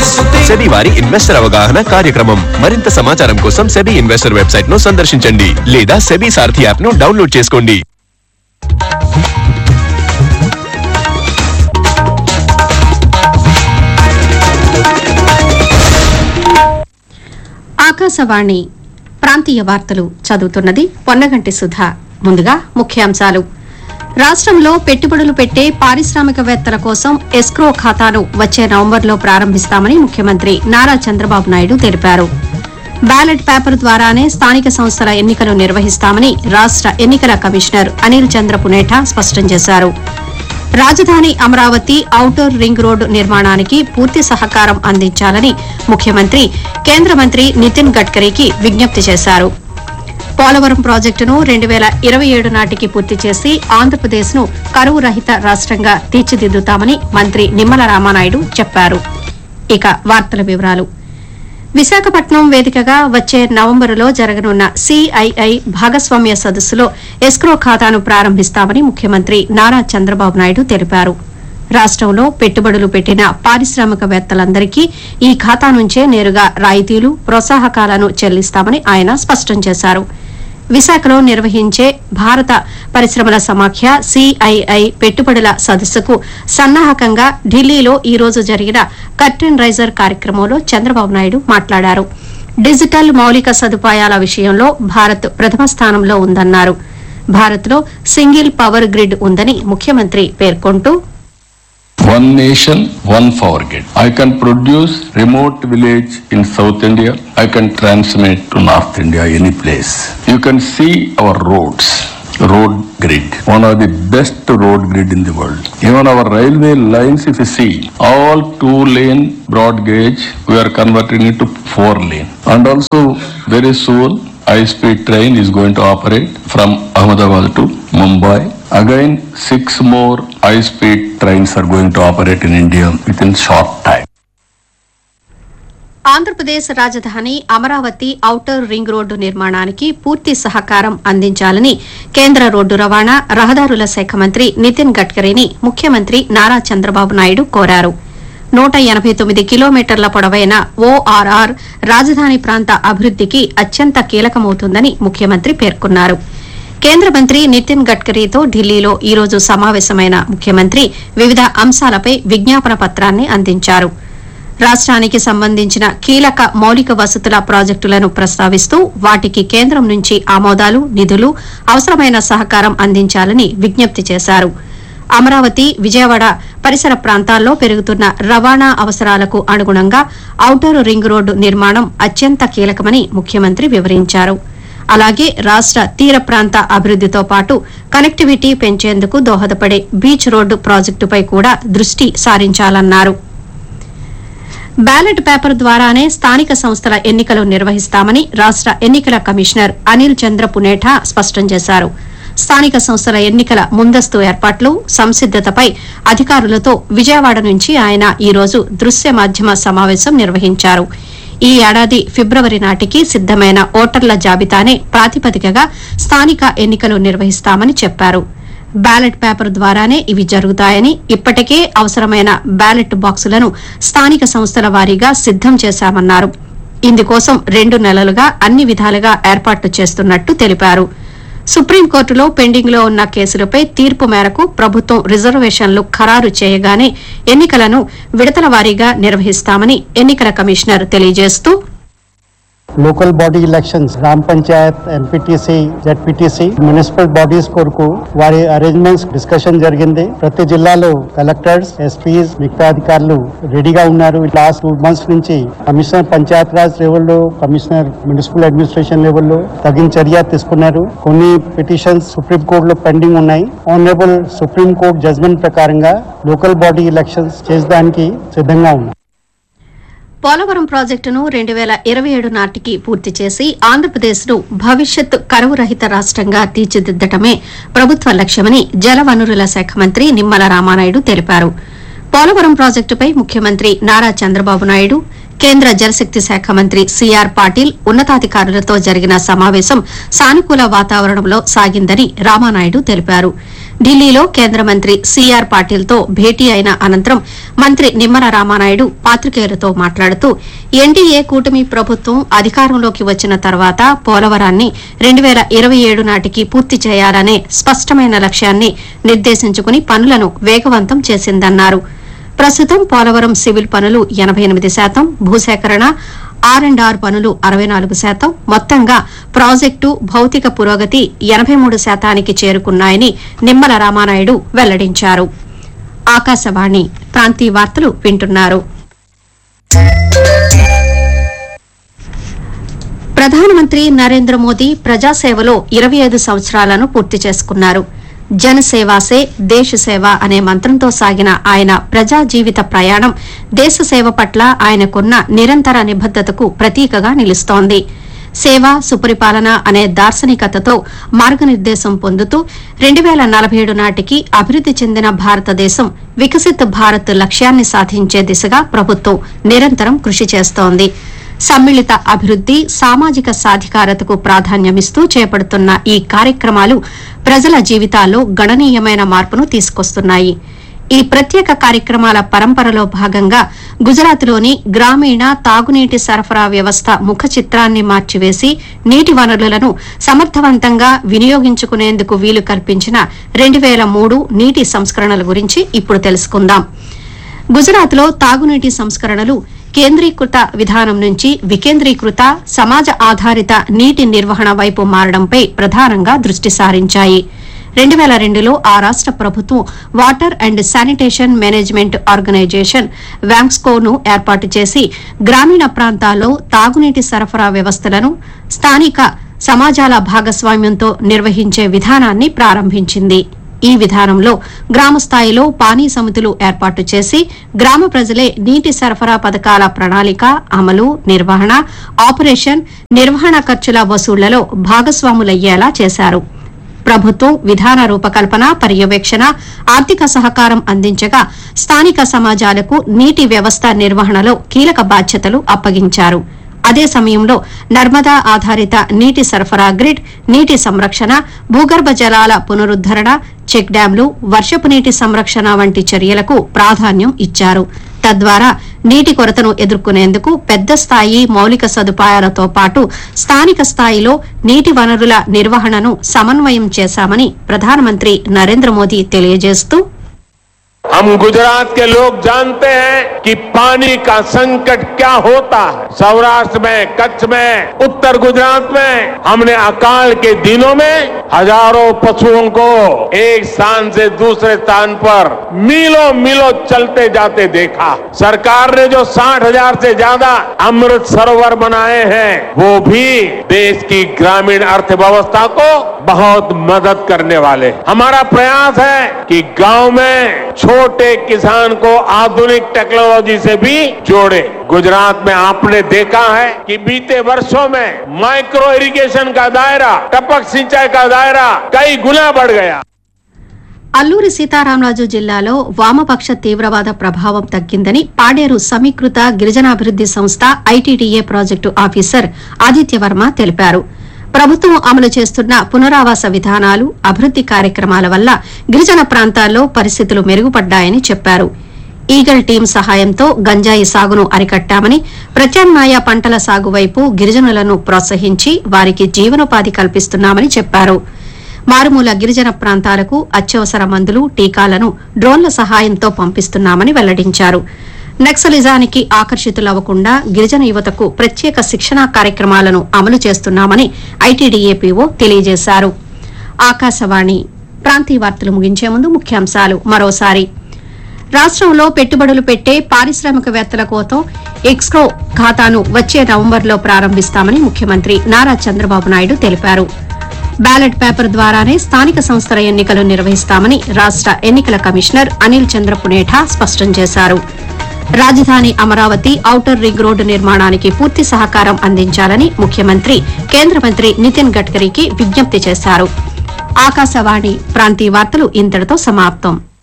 SEBI వారి investor అవగాహన కార్యక్రమం మరింత సమాచారం కోసం సెబీ ఇన్వెస్టర్ వెబ్సైట్ ను సందర్శించండి లేదా సెబీ సారథి యాప్ ను డౌన్లోడ్ చేసుకోండి ఆకాశవాణి ప్రాంతీయ వార్తలు చదువుతున్నది పొన్నగంటి సుధా ముందుగా ముఖ్యాంశాలు రాష్ట్రంలో పెట్టుబడులు పెట్టే పారిశ్రామికవేత్తల కోసం ఎస్క్రో ఖాతాను వచ్చే నవంబర్లో ప్రారంభిస్తామని ముఖ్యమంత్రి నారా చంద్రబాబు నాయుడు తెలిపారు బ్యాలెట్ పేపర్ ద్వారానే స్థానిక సంస్థల ఎన్నికలు నిర్వహిస్తామని రాష్ట ఎన్నికల కమిషనర్ అనిల్ చంద్ర పునేఠా స్పష్టం చేశారు రాజధాని అమరావతి ఔటర్ రింగ్ రోడ్డు నిర్మాణానికి పూర్తి సహకారం అందించాలని ముఖ్యమంత్రి కేంద్ర మంత్రి నితిన్ గడ్కరీకి విజ్ఞప్తి చేశారు పోలవరం ప్రాజెక్టును రెండు వేల ఇరవై ఏడు నాటికి పూర్తి చేసి ఆంధ్రప్రదేశ్ను కరువు రహిత రాష్ట్రంగా తీర్చిదిద్దుతామని మంత్రి నిమ్మల రామానాయుడు చెప్పారు ఇక వార్తల వివరాలు విశాఖపట్నం వేదికగా వచ్చే నవంబరులో జరగనున్న సిఐఐ భాగస్వామ్య సదస్సులో ఎస్క్రో ఖాతాను ప్రారంభిస్తామని ముఖ్యమంత్రి నారా చంద్రబాబు నాయుడు తెలిపారు రాష్టంలో పెట్టుబడులు పెట్టిన పారిశ్రామికవేత్తలందరికీ ఈ ఖాతా నుంచే నేరుగా రాయితీలు ప్రోత్సాహకాలను చెల్లిస్తామని ఆయన స్పష్టం చేశారు విశాఖలో నిర్వహించే భారత పరిశ్రమల సమాఖ్య సిఐఐ పెట్టుబడుల సదస్సుకు సన్నాహకంగా ఢిల్లీలో ఈ రోజు జరిగిన కర్టెన్ రైజర్ కార్యక్రమంలో చంద్రబాబు నాయుడు మాట్లాడారు డిజిటల్ మౌలిక సదుపాయాల విషయంలో భారత్ ప్రథమ స్థానంలో ఉందన్నారు భారత్లో సింగిల్ పవర్ గ్రిడ్ ఉందని ముఖ్యమంత్రి పేర్కొంటూ One nation, one power grid. I can produce remote village in South India. I can transmit to North India, any place. You can see our roads. Road grid, one of the best road grid in the world. Even our railway lines, if you see, all two lane broad gauge, we are converting it to four lane. And also, very soon, high speed train is going to operate from Ahmedabad to Mumbai. Again, six more high speed trains are going to operate in India within short time. Andhra Pradesh రాజధాని Amaravati outer ring road నిర్మాణానికి పూర్తి సహకారం అందించాలని కేంద్ర road రవాణా రహదారుల శాఖ మంత్రి నితిన్ గడ్కరీని ముఖ్యమంత్రి నారా చంద్రబాబు నాయుడు కోరారు నూట ఎనబై తొమ్మిది కిలోమీటర్ల పొడవైన ఓఆర్ఆర్ రాజధాని ప్రాంత అభివృద్దికి అత్యంత కీలకమవుతుందని ముఖ్యమంత్రి పేర్కొన్నారు కేంద్ర మంత్రి నితిన్ గడ్కరీతో ఢిల్లీలో ఈ రోజు సమావేశమైన ముఖ్యమంత్రి వివిధ అంశాలపై విజ్ఞాపన పత్రాన్ని అందించారు రాష్ట్రానికి సంబంధించిన కీలక మౌలిక వసతుల ప్రాజెక్టులను ప్రస్తావిస్తూ వాటికి కేంద్రం నుంచి ఆమోదాలు నిధులు అవసరమైన సహకారం అందించాలని విజ్ఞప్తి చేశారు అమరావతి విజయవాడ పరిసర ప్రాంతాల్లో పెరుగుతున్న రవాణా అవసరాలకు అనుగుణంగా ఔటర్ రింగ్ రోడ్డు నిర్మాణం అత్యంత కీలకమని ముఖ్యమంత్రి వివరించారు అలాగే రాష్ట తీర ప్రాంత అభివృద్దితో పాటు కనెక్టివిటీ పెంచేందుకు దోహదపడే బీచ్ రోడ్డు ప్రాజెక్టుపై కూడా దృష్టి సారించాలన్నారు బ్యాలెట్ పేపర్ ద్వారానే స్థానిక సంస్థల ఎన్నికలు నిర్వహిస్తామని రాష్ట ఎన్నికల కమిషనర్ అనిల్ చంద్ర పునేఠా స్పష్టం చేశారు స్థానిక సంస్థల ఎన్నికల ముందస్తు ఏర్పాట్లు సంసిద్దతపై అధికారులతో విజయవాడ నుంచి ఆయన ఈ రోజు దృశ్య మాధ్యమ సమావేశం నిర్వహించారు ఈ ఏడాది ఫిబ్రవరి నాటికి సిద్దమైన ఓటర్ల జాబితానే ప్రాతిపదికగా స్థానిక ఎన్నికలు నిర్వహిస్తామని చెప్పారు బ్యాలెట్ పేపర్ ద్వారానే ఇవి జరుగుతాయని ఇప్పటికే అవసరమైన బ్యాలెట్ బాక్సులను స్థానిక సంస్థల వారీగా సిద్దం చేశామన్నారు ఇందుకోసం రెండు నెలలుగా అన్ని విధాలుగా ఏర్పాట్లు చేస్తున్నట్టు తెలిపారు సుప్రీంకోర్టులో పెండింగ్ లో ఉన్న కేసులపై తీర్పు మేరకు ప్రభుత్వం రిజర్వేషన్లు ఖరారు చేయగానే ఎన్నికలను విడతల వారీగా నిర్వహిస్తామని ఎన్నికల కమిషనర్ తెలియజేస్తూ లోకల్ బాడీ ఎలక్షన్స్ గ్రామ panchayat MPTC ZPTC municipal bodies కొరకు వారి అరేంజ్మెంట్స్ డిస్కషన్ జరిగింది ప్రతి జిల్లాలో కలెక్టర్స్ ఎస్పీస్ మిగతా అధికారులు రెడీగా ఉన్నారు లాస్ట్ టూ మంత్స్ నుంచి కమిషనర్ పంచాయత్ రాజ్ లెవెల్లో కమిషనర్ మున్సిపల్ అడ్మినిస్ట్రేషన్ లెవెల్లో తగిన చర్య తీసుకున్నారు కొన్ని పిటిషన్స్ సుప్రీం కోర్టులో పెండింగ్ ఉన్నాయి ఆనరబుల్ సుప్రీం కోర్టు జడ్జ్మెంట్ ప్రకారంగా లోకల్ బాడీ ఎలక్షన్స్ చేసడానికి సిద్ధంగా ఉన్నారు పోలవరం ప్రాజెక్టును రెండు వేల ఇరవై ఏడు నాటికి పూర్తి చేసి ఆంధ్రప్రదేశ్ను భవిష్యత్ కరువు రహిత రాష్ట్రంగా తీర్చిదిద్దటమే ప్రభుత్వ లక్ష్యమని జలవనరుల శాఖ మంత్రి నిమ్మల రామానాయుడు తెలిపారు పోలవరం ప్రాజెక్టుపై ముఖ్యమంత్రి నారా చంద్రబాబు నాయుడు కేంద్ర జలశక్తి శాఖ మంత్రి సిఆర్ పాటిల్ ఉన్నతాధికారులతో జరిగిన సమావేశం సానుకూల వాతావరణంలో సాగిందని రామానాయుడు తెలిపారు ఢిల్లీలో కేంద్ర మంత్రి సిఆర్ పాటిల్తో భేటీ అయిన అనంతరం మంత్రి నిమ్మల రామానాయుడు పాత్రికేయులతో మాట్లాడుతూ ఎన్డీఏ కూటమి ప్రభుత్వం అధికారంలోకి వచ్చిన తర్వాత పోలవరాన్ని రెండు వేల ఇరవై ఏడు నాటికి పూర్తి చేయాలనే స్పష్టమైన లక్ష్యాన్ని నిర్దేశించుకుని పనులను వేగవంతం చేసిందన్నారు ప్రస్తుతం పోలవరం సివిల్ పనులు ఎనబై ఎనిమిది శాతం భూసేకరణ ఆర్ అండ్ ఆర్ పనులు అరవై నాలుగు శాతం మొత్తంగా ప్రాజెక్టు భౌతిక పురోగతి ఎనబై మూడు శాతానికి చేరుకున్నాయని నిమ్మల రామానాయుడు వెల్లడించారు ఆకాశవాణి ప్రాంతీయ వార్తలు వింటున్నారు ప్రధానమంత్రి నరేంద్ర మోదీ ప్రజాసేవలో ఇరవై ఐదు సంవత్సరాలను పూర్తి చేసుకున్నారు జనసేవాసే దేశ సేవ అనే మంత్రంతో సాగిన ఆయన ప్రజా జీవిత ప్రయాణం దేశ సేవ పట్ల ఆయనకున్న నిరంతర నిబద్దతకు ప్రతీకగా నిలుస్తోంది సేవ సుపరిపాలన అనే దార్శనికతతో మార్గనిర్దేశం పొందుతూ రెండు వేల నలభై ఏడు నాటికి అభివృద్ది చెందిన భారతదేశం వికసిత్ భారత్ లక్ష్యాన్ని సాధించే దిశగా ప్రభుత్వం నిరంతరం కృషి చేస్తోంది సమ్మిళిత అభివృద్ది సామాజిక సాధికారతకు ప్రాధాన్యమిస్తూ చేపడుతున్న ఈ కార్యక్రమాలు ప్రజల జీవితాల్లో గణనీయమైన మార్పును తీసుకొస్తున్నాయి ఈ ప్రత్యేక కార్యక్రమాల పరంపరలో భాగంగా గుజరాత్లోని గ్రామీణ తాగునీటి సరఫరా వ్యవస్థ ముఖ చిత్రాన్ని మార్చివేసి నీటి వనరులను సమర్థవంతంగా వినియోగించుకునేందుకు వీలు కల్పించిన రెండు వేల మూడు నీటి సంస్కరణల గురించి ఇప్పుడు తెలుసుకుందాం గుజరాత్లో తాగునీటి సంస్కరణలు కేంద్రీకృత విధానం నుంచి వికేంద్రీకృత సమాజ ఆధారిత నీటి నిర్వహణ వైపు మారడంపై ప్రధానంగా దృష్టి సారించాయి రెండు వేల రెండులో ఆ రాష్ట ప్రభుత్వం water and sanitation management organisation వ్యాంక్స్కోను ఏర్పాటు చేసి గ్రామీణ ప్రాంతాల్లో తాగునీటి సరఫరా వ్యవస్థలను స్థానిక సమాజాల భాగస్వామ్యంతో నిర్వహించే విధానాన్ని ప్రారంభించింది ఈ విధానంలో గ్రామ స్థాయిలో పానీ సమితులు ఏర్పాటు చేసి గ్రామ ప్రజలే నీటి సరఫరా పథకాల ప్రణాళిక అమలు నిర్వహణ ఆపరేషన్ నిర్వహణ ఖర్చుల వసూళ్లలో భాగస్వాములయ్యేలా చేశారు ప్రభుత్వం విధాన రూపకల్పన పర్యవేక్షణ ఆర్థిక సహకారం అందించగా స్థానిక సమాజాలకు నీటి వ్యవస్థ నిర్వహణలో కీలక బాధ్యతలు అప్పగించారు అదే సమయంలో నర్మదా ఆధారిత నీటి సరఫరా గ్రిడ్ నీటి సంరక్షణ భూగర్భ జలాల పునరుద్దరణ చెక్ డ్యాంలు వర్షపు నీటి సంరక్షణ వంటి చర్యలకు ప్రాధాన్యం ఇచ్చారు తద్వారా నీటి కొరతను ఎదుర్కొనేందుకు పెద్ద స్థాయి మౌలిక సదుపాయాలతో పాటు స్థానిక స్థాయిలో నీటి వనరుల నిర్వహణను సమన్వయం చేశామని ప్రధానమంత్రి నరేంద్ర మోదీ తెలియజేస్తూ हम गुजरात के लोग जानते हैं कि पानी का संकट क्या होता है सौराष्ट्र में कच्छ में उत्तर गुजरात में हमने अकाल के दिनों में हजारों पशुओं को एक स्थान से दूसरे स्थान पर मीलों मीलों चलते जाते देखा सरकार ने जो साठ हजार से ज्यादा अमृत सरोवर बनाए हैं वो भी देश की ग्रामीण अर्थव्यवस्था को बहुत मदद करने वाले हैं। हमारा प्रयास है कि गांव में छोटे किसान को आधुनिक टेक्नोलॉजी से भी जोड़े गुजरात में आपने देखा है कि बीते वर्षों में माइक्रो इरिगेशन का दायरा टपक सिंचाई का दायरा कई गुना बढ़ गया అల్లూరి సీతారామరాజు జిల్లాలో వామపక్ష తీవ్రవాద ప్రభావం తగ్గిందని పాడేరు సమీకృత గిరిజనాభివృద్ది సంస్థ ఐటీడీఏ ప్రాజెక్టు ఆఫీసర్ ఆదిత్యవర్మ తెలిపారు ప్రభుత్వం అమలు చేస్తున్న పునరావాస విధానాలు అభివృద్ది కార్యక్రమాల వల్ల గిరిజన ప్రాంతాల్లో పరిస్థితులు మెరుగుపడ్డాయని చెప్పారు ఈగల్ టీం సహాయంతో గంజాయి సాగును అరికట్టామని ప్రత్యామ్నాయ పంటల సాగు వైపు గిరిజనులను ప్రోత్సహించి వారికి జీవనోపాధి కల్పిస్తున్నామని చెప్పారు మారుమూల గిరిజన ప్రాంతాలకు అత్యవసర మందులు టీకాలను డ్రోన్ల సహాయంతో పంపిస్తున్నామని వెల్లడించారు నక్సలిజానికి ఆకర్షితులవ్వకుండా గిరిజన యువతకు ప్రత్యేక శిక్షణా కార్యక్రమాలను అమలు చేస్తున్నామని ఐటీడీఏపీఓ తెలియజేశారు ఆకాశవాణి ప్రాంతీయ వార్తలు ముగించే ముందు ముఖ్యాంశాలు మరోసారి రాష్ట్రంలో పెట్టుబడులు పెట్టే పారిశ్రామికవేత్తల కోసం ఎక్స్క్రో ఖాతాను వచ్చే నవంబర్లో ప్రారంభిస్తామని ముఖ్యమంత్రి నారా చంద్రబాబు నాయుడు తెలిపారు బ్యాలెట్ పేపర్ ద్వారానే స్థానిక సంస్థల ఎన్నికలు నిర్వహిస్తామని రాష్ట ఎన్నికల కమిషనర్ అనిల్ చంద్ర పునేఠా స్పష్టం చేశారు రాజధాని అమరావతి ఔటర్ రింగ్ రోడ్డు నిర్మాణానికి పూర్తి సహకారం అందించాలని ముఖ్యమంత్రి కేంద్ర మంత్రి నితిన్ గడ్కరీకి విజ్ఞప్తి చేశారు ఆకాశవాణి ప్రాంతీయ వార్తలు ఇంతటితో సమాప్తం